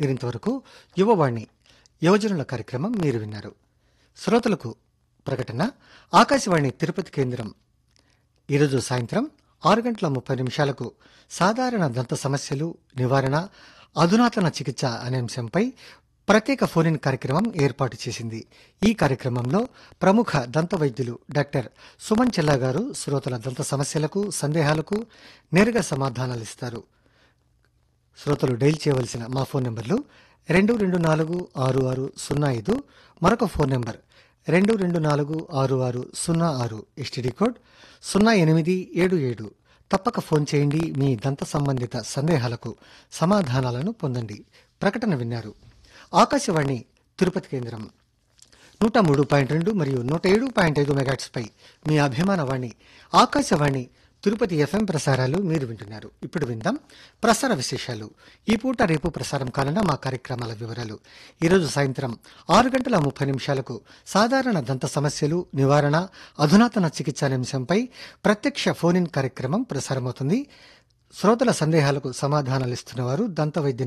మీరింతవరకు యువవాణి యువజనుల కార్యక్రమం మీరు విన్నారు శ్రోతలకు ప్రకటన ఆకాశవాణి తిరుపతి కేంద్రం ఈరోజు సాయంత్రం ఆరు గంటల ముప్పై నిమిషాలకు సాధారణ దంత సమస్యలు నివారణ అధునాతన చికిత్స అనే అంశంపై ప్రత్యేక ఫోన్ ఇన్ కార్యక్రమం ఏర్పాటు చేసింది ఈ కార్యక్రమంలో ప్రముఖ దంత వైద్యులు డాక్టర్ సుమన్ చెల్లా గారు శ్రోతల దంత సమస్యలకు సందేహాలకు నేరుగా సమాధానాలిస్తారు శ్రోతలు డైల్ చేయవలసిన మా ఫోన్ నెంబర్లు రెండు రెండు నాలుగు ఆరు ఆరు సున్నా ఐదు మరొక ఫోన్ నెంబర్ రెండు రెండు నాలుగు ఆరు ఆరు సున్నా ఆరు ఎస్టీడీ కోడ్ సున్నా ఎనిమిది ఏడు ఏడు తప్పక ఫోన్ చేయండి మీ దంత సంబంధిత సందేహాలకు సమాధానాలను పొందండి ప్రకటన విన్నారు ఆకాశవాణి తిరుపతి కేంద్రం నూట మూడు పాయింట్ రెండు మరియు నూట ఏడు పాయింట్ ఐదు మెగాట్స్పై మీ అభిమాన వాణి ఆకాశవాణి తిరుపతి ఎఫ్ఎం ప్రసారాలు మీరు వింటున్నారు ఇప్పుడు విందాం ప్రసార విశేషాలు ఈ పూట రేపు ప్రసారం కానున్న మా కార్యక్రమాల వివరాలు ఈరోజు సాయంత్రం ఆరు గంటల ముప్పై నిమిషాలకు సాధారణ దంత సమస్యలు నివారణ అధునాతన చికిత్స అనే అంశంపై ప్రత్యక్ష ఫోన్ ఇన్ కార్యక్రమం ప్రసారమవుతుంది శ్రోతల సందేహాలకు సమాధానాలిస్తున్నవారు దంత వైద్య